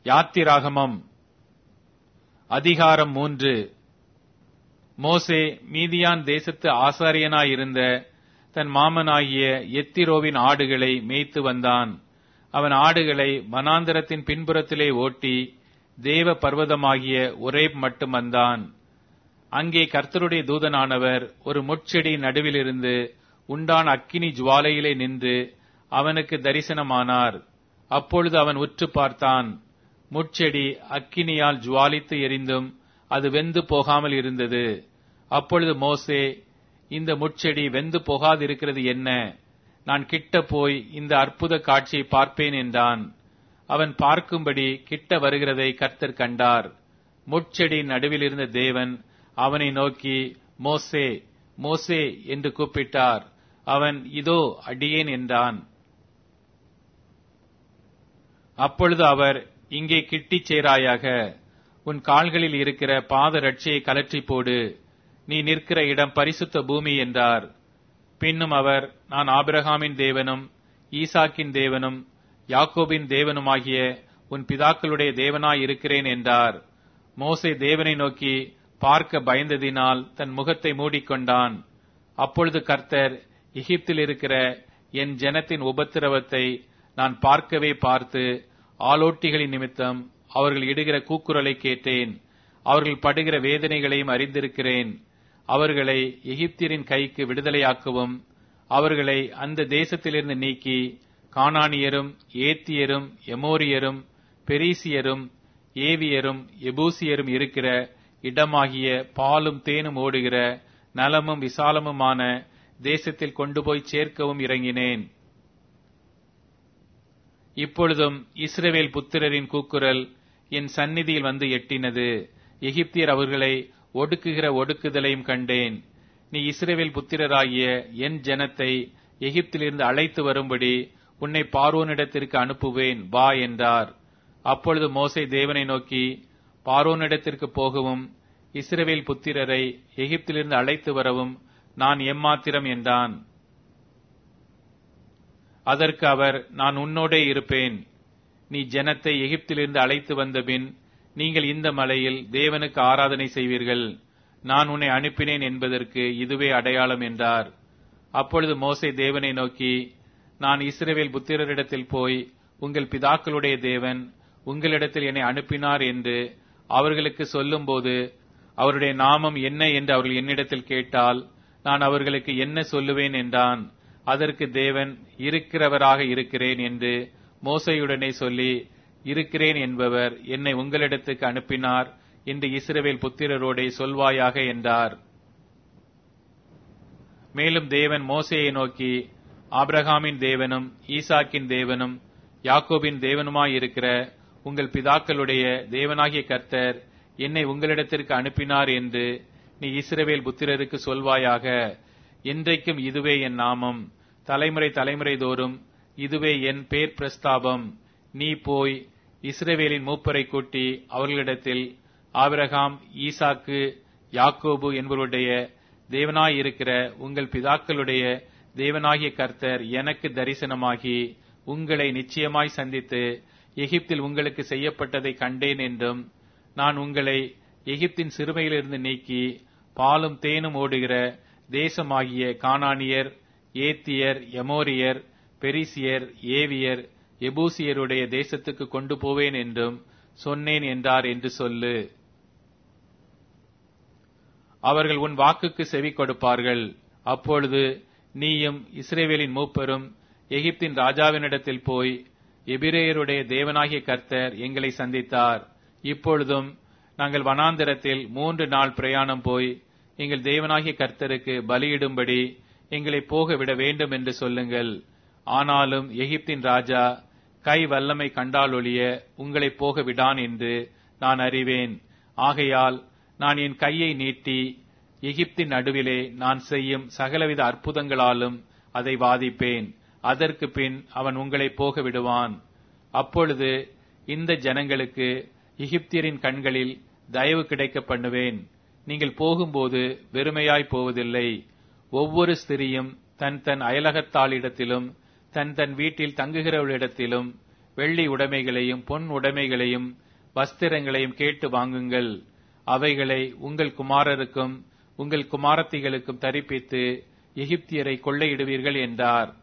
யாத்திராகமம் அதிகாரம் மூன்று மோசே மீதியான் தேசத்து ஆசாரியனாயிருந்த தன் மாமனாகிய எத்திரோவின் ஆடுகளை மேய்த்து வந்தான் அவன் ஆடுகளை வனாந்தரத்தின் பின்புறத்திலே ஓட்டி தேவ பர்வதமாகிய ஒரே மட்டும் வந்தான் அங்கே கர்த்தருடைய தூதனானவர் ஒரு முட்செடி நடுவிலிருந்து உண்டான அக்கினி ஜுவாலையிலே நின்று அவனுக்கு தரிசனமானார் அப்பொழுது அவன் உற்று பார்த்தான் முட்செடி அக்கினியால் ஜுவாலித்து எரிந்தும் அது வெந்து போகாமல் இருந்தது அப்பொழுது மோசே இந்த முட்செடி வெந்து போகாதிருக்கிறது என்ன நான் கிட்ட போய் இந்த அற்புத காட்சியை பார்ப்பேன் என்றான் அவன் பார்க்கும்படி கிட்ட வருகிறதை கர்த்தர் கண்டார் முட்செடி நடுவில் இருந்த தேவன் அவனை நோக்கி மோசே மோசே என்று கூப்பிட்டார் அவன் இதோ அடியேன் என்றான் அப்பொழுது அவர் இங்கே கிட்டிச் சேராயாக உன் கால்களில் இருக்கிற பாத ரட்சியை கலற்றி போடு நீ நிற்கிற இடம் பரிசுத்த பூமி என்றார் பின்னும் அவர் நான் ஆபிரகாமின் தேவனும் ஈசாக்கின் தேவனும் யாக்கோபின் தேவனுமாகிய உன் பிதாக்களுடைய தேவனாய் இருக்கிறேன் என்றார் மோசே தேவனை நோக்கி பார்க்க பயந்ததினால் தன் முகத்தை மூடிக்கொண்டான் அப்பொழுது கர்த்தர் எகிப்தில் இருக்கிற என் ஜனத்தின் உபத்திரவத்தை நான் பார்க்கவே பார்த்து ஆலோட்டிகளின் நிமித்தம் அவர்கள் இடுகிற கூக்குரலை கேட்டேன் அவர்கள் படுகிற வேதனைகளையும் அறிந்திருக்கிறேன் அவர்களை எகிப்தியரின் கைக்கு விடுதலையாக்கவும் அவர்களை அந்த தேசத்திலிருந்து நீக்கி கானானியரும் ஏத்தியரும் எமோரியரும் பெரிசியரும் ஏவியரும் எபூசியரும் இருக்கிற இடமாகிய பாலும் தேனும் ஓடுகிற நலமும் விசாலமுமான தேசத்தில் கொண்டு போய் சேர்க்கவும் இறங்கினேன் இப்பொழுதும் இஸ்ரவேல் புத்திரரின் கூக்குரல் என் சந்நிதியில் வந்து எட்டினது எகிப்தியர் அவர்களை ஒடுக்குகிற ஒடுக்குதலையும் கண்டேன் நீ இஸ்ரவேல் புத்திரராகிய என் ஜனத்தை எகிப்திலிருந்து அழைத்து வரும்படி உன்னை பார்வோனிடத்திற்கு அனுப்புவேன் வா என்றார் அப்பொழுது மோசை தேவனை நோக்கி பார்வோனிடத்திற்கு போகவும் இஸ்ரவேல் புத்திரரை எகிப்திலிருந்து அழைத்து வரவும் நான் எம்மாத்திரம் என்றான் அதற்கு அவர் நான் உன்னோடே இருப்பேன் நீ ஜனத்தை எகிப்திலிருந்து அழைத்து வந்தபின் நீங்கள் இந்த மலையில் தேவனுக்கு ஆராதனை செய்வீர்கள் நான் உன்னை அனுப்பினேன் என்பதற்கு இதுவே அடையாளம் என்றார் அப்பொழுது மோசை தேவனை நோக்கி நான் இஸ்ரவேல் புத்திரரிடத்தில் போய் உங்கள் பிதாக்களுடைய தேவன் உங்களிடத்தில் என்னை அனுப்பினார் என்று அவர்களுக்கு சொல்லும்போது அவருடைய நாமம் என்ன என்று அவர்கள் என்னிடத்தில் கேட்டால் நான் அவர்களுக்கு என்ன சொல்லுவேன் என்றான் அதற்கு தேவன் இருக்கிறவராக இருக்கிறேன் என்று மோசையுடனே சொல்லி இருக்கிறேன் என்பவர் என்னை உங்களிடத்துக்கு அனுப்பினார் என்று இஸ்ரவேல் புத்திரரோடே சொல்வாயாக என்றார் மேலும் தேவன் மோசையை நோக்கி ஆபிரகாமின் தேவனும் ஈசாக்கின் தேவனும் யாக்கோபின் தேவனுமாயிருக்கிற உங்கள் பிதாக்களுடைய தேவனாகிய கர்த்தர் என்னை உங்களிடத்திற்கு அனுப்பினார் என்று நீ இஸ்ரவேல் புத்திரருக்கு சொல்வாயாக என்றைக்கும் இதுவே என் நாமம் தலைமுறை தலைமுறை தோறும் இதுவே என் பேர் பிரஸ்தாபம் நீ போய் இஸ்ரவேலின் மூப்பரை கூட்டி அவர்களிடத்தில் ஆபிரகாம் ஈசாக்கு யாக்கோபு என்பவருடைய தேவனாயிருக்கிற உங்கள் பிதாக்களுடைய தேவனாகிய கர்த்தர் எனக்கு தரிசனமாகி உங்களை நிச்சயமாய் சந்தித்து எகிப்தில் உங்களுக்கு செய்யப்பட்டதை கண்டேன் என்றும் நான் உங்களை எகிப்தின் சிறுமையிலிருந்து நீக்கி பாலும் தேனும் ஓடுகிற தேசமாகிய கானானியர் ஏத்தியர் எமோரியர் பெரிசியர் ஏவியர் எபூசியருடைய தேசத்துக்கு கொண்டு போவேன் என்றும் சொன்னேன் என்றார் என்று சொல்லு அவர்கள் உன் வாக்குக்கு செவி கொடுப்பார்கள் அப்பொழுது நீயும் இஸ்ரேவேலின் மூப்பரும் எகிப்தின் ராஜாவினிடத்தில் போய் எபிரேயருடைய தேவனாகிய கர்த்தர் எங்களை சந்தித்தார் இப்பொழுதும் நாங்கள் வனாந்திரத்தில் மூன்று நாள் பிரயாணம் போய் எங்கள் தேவனாகிய கர்த்தருக்கு பலியிடும்படி எங்களை போக விட வேண்டும் என்று சொல்லுங்கள் ஆனாலும் எகிப்தின் ராஜா கை வல்லமை கண்டாலொழிய உங்களை போக விடான் என்று நான் அறிவேன் ஆகையால் நான் என் கையை நீட்டி எகிப்தின் நடுவிலே நான் செய்யும் சகலவித அற்புதங்களாலும் அதை வாதிப்பேன் அதற்கு பின் அவன் உங்களை போக விடுவான் அப்பொழுது இந்த ஜனங்களுக்கு எகிப்தியரின் கண்களில் தயவு கிடைக்க பண்ணுவேன் நீங்கள் போகும்போது வெறுமையாய் போவதில்லை ஒவ்வொரு ஸ்திரியும் தன் தன் அயலகத்தாளிடத்திலும் தன் தன் வீட்டில் தங்குகிறவளிடத்திலும் வெள்ளி உடைமைகளையும் பொன் உடைமைகளையும் வஸ்திரங்களையும் கேட்டு வாங்குங்கள் அவைகளை உங்கள் குமாரருக்கும் உங்கள் குமாரத்திகளுக்கும் தரிப்பித்து எகிப்தியரை கொள்ளையிடுவீர்கள் என்றார்